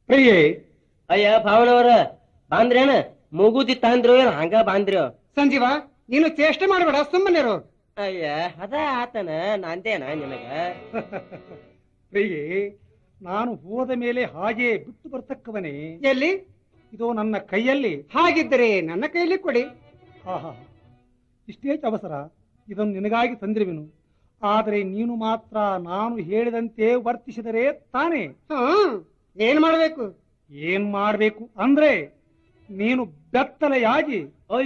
ಪ್ರಿಯೇ ಅಯ್ಯ ಭಾವನವ್ರ ಬಾಂದ್ರೇನ ಮೂಗುದಿ ತಾಂದ್ರು ಏನ್ ಹಂಗ ಬಾಂದ್ರ್ಯೋ ಸಂಜೀವ ನೀನು ಚೇಷ್ಟೆ ಮಾಡಬೇಡ ಸುಮ್ಮನಿರು ಅಯ್ಯ ಅದ ಆತನ ನಂದೇನ ನಿನಗ ಪ್ರಿಯೇ ನಾನು ಹೋದ ಮೇಲೆ ಹಾಗೆ ಬಿಟ್ಟು ಬರ್ತಕ್ಕವನೇ ಎಲ್ಲಿ ಇದು ನನ್ನ ಕೈಯಲ್ಲಿ ಹಾಗಿದ್ದರೆ ನನ್ನ ಕೈಲಿ ಕೊಡಿ ಆಹಾ ಇಷ್ಟೇ ಅವಸರ ಇದನ್ನು ನಿನಗಾಗಿ ತಂದಿರುವೆನು ಆದರೆ ನೀನು ಮಾತ್ರ ನಾನು ಹೇಳಿದಂತೆ ವರ್ತಿಸಿದರೆ ತಾನೇ ಹಾ ಏನ್ ಮಾಡ್ಬೇಕು ಏನ್ ಮಾಡಬೇಕು ಅಂದ್ರೆ ನೀನು ಬೆತ್ತಲೆಯಾಗಿ